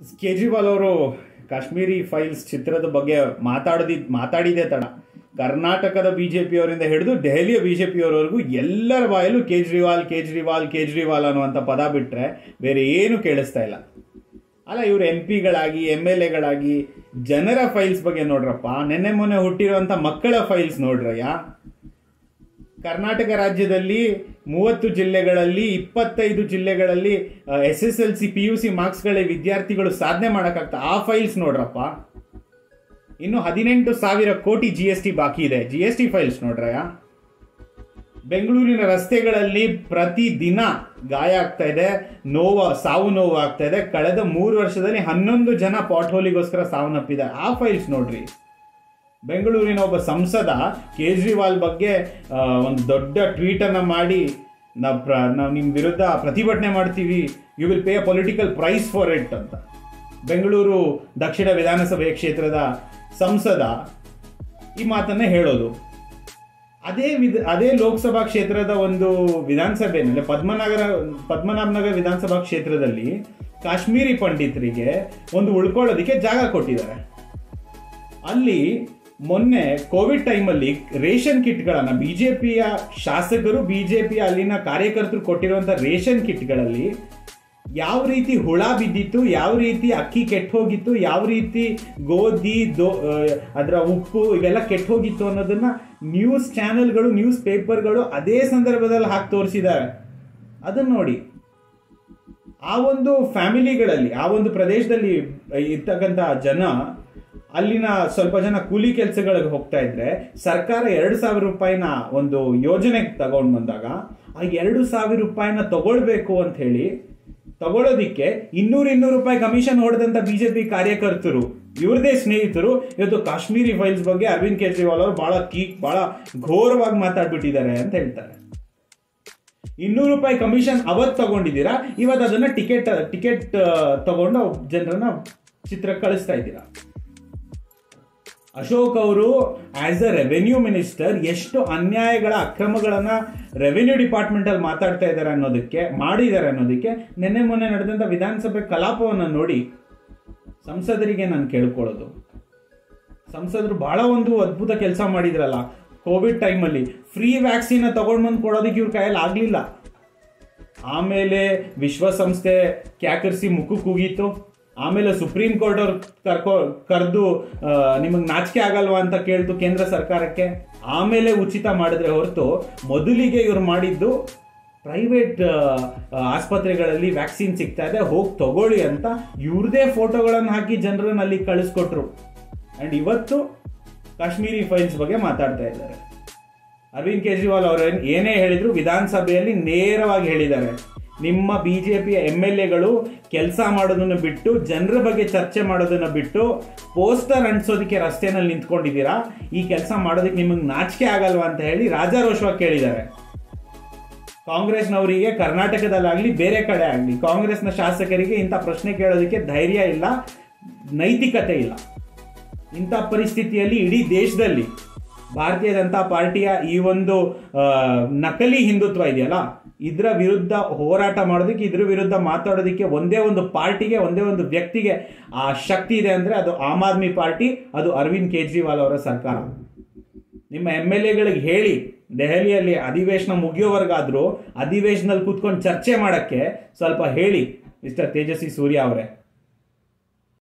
ಕೇಜ್ರಿವಾಲ್ ಅವರು ಕಾಶ್ಮೀರಿ ಫೈಲ್ಸ್ ಚಿತ್ರದ ಬಗ್ಗೆ ಮಾತಾಡದಿ ಮಾತಾಡಿದೆ ತಡ ಕರ್ನಾಟಕದ ಬಿಜೆಪಿಯವರಿಂದ ಹಿಡಿದು ದೆಹಲಿಯ ಬಿಜೆಪಿಯವರವರೆಗೂ ಎಲ್ಲರ ಬಾಯಲ್ಲೂ ಕೇಜ್ರಿವಾಲ್ ಕೇಜ್ರಿವಾಲ್ ಕೇಜ್ರಿವಾಲ್ ಅನ್ನುವಂಥ ಪದ ಬಿಟ್ಟರೆ ಬೇರೆ ಏನು ಕೇಳಿಸ್ತಾ ಇಲ್ಲ ಅಲ್ಲ ಇವರು ಎಂ ಪಿಗಳಾಗಿ ಎಮ್ ಎಲ್ ಎಗಳಾಗಿ ಜನರ ಫೈಲ್ಸ್ ಬಗ್ಗೆ ನೋಡ್ರಪ್ಪ ನೆನ್ನೆ ಮೊನ್ನೆ ಹುಟ್ಟಿರುವಂಥ ಮಕ್ಕಳ ಫೈಲ್ಸ್ ನೋಡ್ರಯ್ಯ ಕರ್ನಾಟಕ ರಾಜ್ಯದಲ್ಲಿ ಮೂವತ್ತು ಜಿಲ್ಲೆಗಳಲ್ಲಿ ಇಪ್ಪತ್ತೈದು ಜಿಲ್ಲೆಗಳಲ್ಲಿ S S L C P U C ಮಾರ್ಕ್ಸ್ಗಳ ವಿದ್ಯಾರ್ಥಿಗಳು ಸಾಧನೆ ಮಾಡೋಕ್ಕಾಗ್ತಾ ಆ ಫೈಲ್ಸ್ ನೋಡ್ರಪ್ಪ ಇನ್ನು ಹದಿನೆಂಟು ಸಾವಿರ ಕೋಟಿ ಜಿ ಎಸ್ ಟಿ ಬಾಕಿ ಇದೆ ಜಿ ಎಸ್ ಟಿ ಫೈಲ್ಸ್ ನೋಡ್ರಯ್ಯ ಬೆಂಗಳೂರಿನ ರಸ್ತೆಗಳಲ್ಲಿ ಪ್ರತಿ ದಿನ ಗಾಯ ಆಗ್ತಾ ಇದೆ ನೋವು ಸಾವು ನೋವು ಆಗ್ತಾ ಇದೆ ಕಳೆದ ಮೂರು ವರ್ಷದಲ್ಲಿ ಹನ್ನೊಂದು ಜನ ಪಾಟ್ ಹೋಲಿಗೋಸ್ಕರ ಸಾವನ್ನಪ್ಪಿದ್ದಾರೆ ಆ ಫೈಲ್ಸ್ ನೋಡ್ರಿ ಬೆಂಗಳೂರಿನ ಒಬ್ಬ ಸಂಸದ ಕೇಜ್ರಿವಾಲ್ ಬಗ್ಗೆ ಆ, ಒಂದು ದೊಡ್ಡ ಟ್ವೀಟ್ ಅನ್ನ ಮಾಡಿ ನಾವು ಪ್ರ ನಾವು ನಿಮ್ಮ ವಿರುದ್ಧ ಪ್ರತಿಭಟನೆ ಮಾಡ್ತೀವಿ you will pay a political price for it ಅಂತ ಬೆಂಗಳೂರು ದಕ್ಷಿಣ ವಿಧಾನಸಭೆ ಕ್ಷೇತ್ರದ ಸಂಸದ ಈ ಮಾತನ್ನ ಹೇಳೋದು ಅದೇ ವಿಧ ಅದೇ ಲೋಕಸಭಾ ಕ್ಷೇತ್ರದ ಒಂದು ವಿಧಾನಸಭೆಯಲ್ಲಿ ಪದ್ಮನಗರ ಪದ್ಮನಾಭನಗರ ವಿಧಾನಸಭಾ ಕ್ಷೇತ್ರದಲ್ಲಿ ಕಾಶ್ಮೀರಿ ಪಂಡಿತರಿಗೆ ಒಂದು ಉಳ್ಕೊಳ್ಳೋದಕ್ಕೆ ಜಾಗ ಕೊಟ್ಟಿದ್ದಾರೆ ಅಲ್ಲಿ ಮೊನ್ನೆ ಕೋವಿಡ್ ಟೈಮಲ್ಲಿ ರೇಷನ್ ಕಿಟ್ಗಳನ್ನು ಬಿಜೆಪಿಯ ಶಾಸಕರು ಬಿಜೆಪಿಯ ಅಲ್ಲಿನ ಕಾರ್ಯಕರ್ತರು ಕೊಟ್ಟಿರುವಂಥ ರೇಷನ್ ಕಿಟ್ಗಳಲ್ಲಿ ಯಾವ ರೀತಿ ಹುಳ ಬಿದ್ದಿತ್ತು ಯಾವ ರೀತಿ ಅಕ್ಕಿ ಕೆಟ್ಟು ಹೋಗಿತ್ತು ಯಾವ ರೀತಿ ಗೋಧಿ ದೋ ಅದರ ಉಪ್ಪು ಇವೆಲ್ಲ ಕೆಟ್ಟು ಹೋಗಿತ್ತು ಅನ್ನೋದನ್ನ ನ್ಯೂಸ್ ಚಾನೆಲ್ಗಳು ನ್ಯೂಸ್ ಪೇಪರ್ಗಳು ಅದೇ ಸಂದರ್ಭದಲ್ಲಿ ಹಾಕಿ ತೋರಿಸಿದ್ದಾರೆ ಅದನ್ನ ನೋಡಿ ಆ ಒಂದು ಫ್ಯಾಮಿಲಿಗಳಲ್ಲಿ ಆ ಒಂದು ಪ್ರದೇಶದಲ್ಲಿ ಇರ್ತಕ್ಕಂಥ ಜನ ಅಲ್ಲಿನ ಸ್ವಲ್ಪ ಜನ ಕೂಲಿ ಕೆಲಸಗಳಿಗೆ ಹೋಗ್ತಾ ಇದ್ರೆ ಸರ್ಕಾರ ಎರಡು ಸಾವಿರ ರೂಪಾಯಿನ ಒಂದು ಯೋಜನೆಗೆ ತಗೊಂಡು ಬಂದಾಗ ಆ ಎರಡು ಸಾವಿರ ರೂಪಾಯಿನ ತಗೊಳ್ಬೇಕು ಅಂತ ಹೇಳಿ ತಗೊಳ್ಳೋದಿಕ್ಕೆ ಇನ್ನೂರು ಇನ್ನೂರು ರೂಪಾಯಿ ಕಮಿಷನ್ ಹೊಡೆದಂತ ಬಿಜೆಪಿ ಕಾರ್ಯಕರ್ತರು ಇವ್ರದೇ ಸ್ನೇಹಿತರು ಇವತ್ತು ಕಾಶ್ಮೀರಿ ಫೈಲ್ಸ್ ಬಗ್ಗೆ ಅರವಿಂದ್ ಕೇಜ್ರಿವಾಲ್ ಅವರು ಬಹಳ ಕೀ ಬಹಳ ಘೋರವಾಗಿ ಮಾತಾಡ್ಬಿಟ್ಟಿದ್ದಾರೆ ಅಂತ ಹೇಳ್ತಾರೆ ಇನ್ನೂರು ರೂಪಾಯಿ ಕಮಿಷನ್ ಅವತ್ತು ತಗೊಂಡಿದ್ದೀರಾ ಇವತ್ತು ಅದನ್ನ ಟಿಕೆಟ್ ಟಿಕೆಟ್ ತಗೊಂಡು ಜನರನ್ನ ಚಿತ್ರ ಕಳಿಸ್ತಾ ಇದ್ದೀರಾ ಅಶೋಕ್ ಅವರು ಆಸ್ ಅ ರೆವೆನ್ಯೂ ಮಿನಿಸ್ಟರ್ ಎಷ್ಟು ಅನ್ಯಾಯಗಳ ಅಕ್ರಮಗಳನ್ನ ರೆವೆನ್ಯೂ ಡಿಪಾರ್ಟ್ಮೆಂಟ್ ಅಲ್ಲಿ ಮಾತಾಡ್ತಾ ಇದ್ದಾರೆ ಅನ್ನೋದಕ್ಕೆ ಮಾಡಿದ್ದಾರೆ ಅನ್ನೋದಕ್ಕೆ ನಿನ್ನೆ ಮೊನ್ನೆ ನಡೆದಂತ ವಿಧಾನಸಭೆ ಕಲಾಪವನ್ನು ನೋಡಿ ಸಂಸದರಿಗೆ ನಾನು ಕೇಳ್ಕೊಳ್ಳೋದು ಸಂಸದರು ಬಹಳ ಒಂದು ಅದ್ಭುತ ಕೆಲಸ ಮಾಡಿದ್ರಲ್ಲ ಕೋವಿಡ್ ಟೈಮಲ್ಲಿ ಫ್ರೀ ವ್ಯಾಕ್ಸಿನ್ ತಗೊಂಡ್ ಬಂದು ಕೊಡೋದಕ್ಕೆ ಇವ್ರ ಕೈಯಲ್ಲಿ ಆಗ್ಲಿಲ್ಲ ಆಮೇಲೆ ವಿಶ್ವಸಂಸ್ಥೆ ಕ್ಯಾಕರಿಸಿ ಮುಖಕ್ಕೆ ಕೂಗಿತ್ತು ಆಮೇಲೆ ಸುಪ್ರೀಂ ಕೋರ್ಟ್ ಅವ್ರು ಕರ್ಕೊ ಕರೆದು ನಿಮಗೆ ನಾಚಿಕೆ ಆಗಲ್ವಾ ಅಂತ ಕೇಳ್ತು ಕೇಂದ್ರ ಸರ್ಕಾರಕ್ಕೆ ಆಮೇಲೆ ಉಚಿತ ಮಾಡಿದ್ರೆ ಹೊರತು ಮೊದಲಿಗೆ ಇವ್ರು ಮಾಡಿದ್ದು ಪ್ರೈವೇಟ್ ಆಸ್ಪತ್ರೆಗಳಲ್ಲಿ ವ್ಯಾಕ್ಸಿನ್ ಸಿಗ್ತಾ ಇದೆ ಹೋಗಿ ತಗೊಳ್ಳಿ ಅಂತ ಇವ್ರದೇ ಫೋಟೋಗಳನ್ನು ಹಾಕಿ ಜನರನ್ನ ಅಲ್ಲಿ ಕಳಿಸ್ಕೊಟ್ರು ಅಂಡ್ ಇವತ್ತು ಕಾಶ್ಮೀರಿ ಫೈಲ್ಸ್ ಬಗ್ಗೆ ಮಾತಾಡ್ತಾ ಇದ್ದಾರೆ ಅರವಿಂದ್ ಕೇಜ್ರಿವಾಲ್ ಅವರು ಏನೇ ಹೇಳಿದ್ರು ವಿಧಾನಸಭೆಯಲ್ಲಿ ನೇರವಾಗಿ ಹೇಳಿದ್ದಾರೆ ನಿಮ್ಮ ಬಿಜೆಪಿಯ ಎಮ್ ಎಲ್ ಎಗಳು ಕೆಲಸ ಮಾಡೋದನ್ನ ಬಿಟ್ಟು ಜನರ ಬಗ್ಗೆ ಚರ್ಚೆ ಮಾಡೋದನ್ನ ಬಿಟ್ಟು ಪೋಸ್ಟರ್ ಅಂಟಿಸೋದಕ್ಕೆ ರಸ್ತೆನಲ್ಲಿ ನಿಂತ್ಕೊಂಡಿದ್ದೀರಾ ಈ ಕೆಲಸ ಮಾಡೋದಕ್ಕೆ ನಿಮಗೆ ನಾಚಿಕೆ ಆಗಲ್ವಾ ಅಂತ ಹೇಳಿ ರಾಜಾರೋಷವಾಗಿ ಕೇಳಿದ್ದಾರೆ ಕಾಂಗ್ರೆಸ್ನವರಿಗೆ ಕರ್ನಾಟಕದಲ್ಲಾಗ್ಲಿ ಬೇರೆ ಕಡೆ ಆಗಲಿ ಕಾಂಗ್ರೆಸ್ನ ಶಾಸಕರಿಗೆ ಇಂಥ ಪ್ರಶ್ನೆ ಕೇಳೋದಕ್ಕೆ ಧೈರ್ಯ ಇಲ್ಲ ನೈತಿಕತೆ ಇಲ್ಲ ಇಂಥ ಪರಿಸ್ಥಿತಿಯಲ್ಲಿ ಇಡೀ ದೇಶದಲ್ಲಿ ಭಾರತೀಯ ಜನತಾ ಪಾರ್ಟಿಯ ಈ ಒಂದು ಆ, ನಕಲಿ ಹಿಂದುತ್ವ ಇದೆಯಲ್ಲ ಇದರ ವಿರುದ್ಧ ಹೋರಾಟ ಮಾಡೋದಕ್ಕೆ ಇದ್ರ ವಿರುದ್ಧ ಮಾತಾಡೋದಕ್ಕೆ ಒಂದೇ ಒಂದು ಪಾರ್ಟಿಗೆ ಒಂದೇ ಒಂದು ವ್ಯಕ್ತಿಗೆ ಆ ಶಕ್ತಿ ಇದೆ ಅಂದ್ರೆ ಅದು ಆಮ್ ಆದ್ಮಿ ಪಾರ್ಟಿ ಅದು ಅರವಿಂದ್ ಕೇಜ್ರಿವಾಲ್ ಅವರ ಸರ್ಕಾರ ನಿಮ್ಮ ಎಮ್ ಎಲ್ ಎಗಳಿಗೆ ಹೇಳಿ ದೆಹಲಿಯಲ್ಲಿ ಅಧಿವೇಶನ ಮುಗಿಯೋವರೆಗಾದ್ರೂ ಅಧಿವೇಶನದಲ್ಲಿ ಕೂತ್ಕೊಂಡು ಚರ್ಚೆ ಮಾಡಕ್ಕೆ ಸ್ವಲ್ಪ ಹೇಳಿ ಮಿಸ್ಟರ್ ತೇಜಸ್ವಿ ಸೂರ್ಯ ಅವರೇ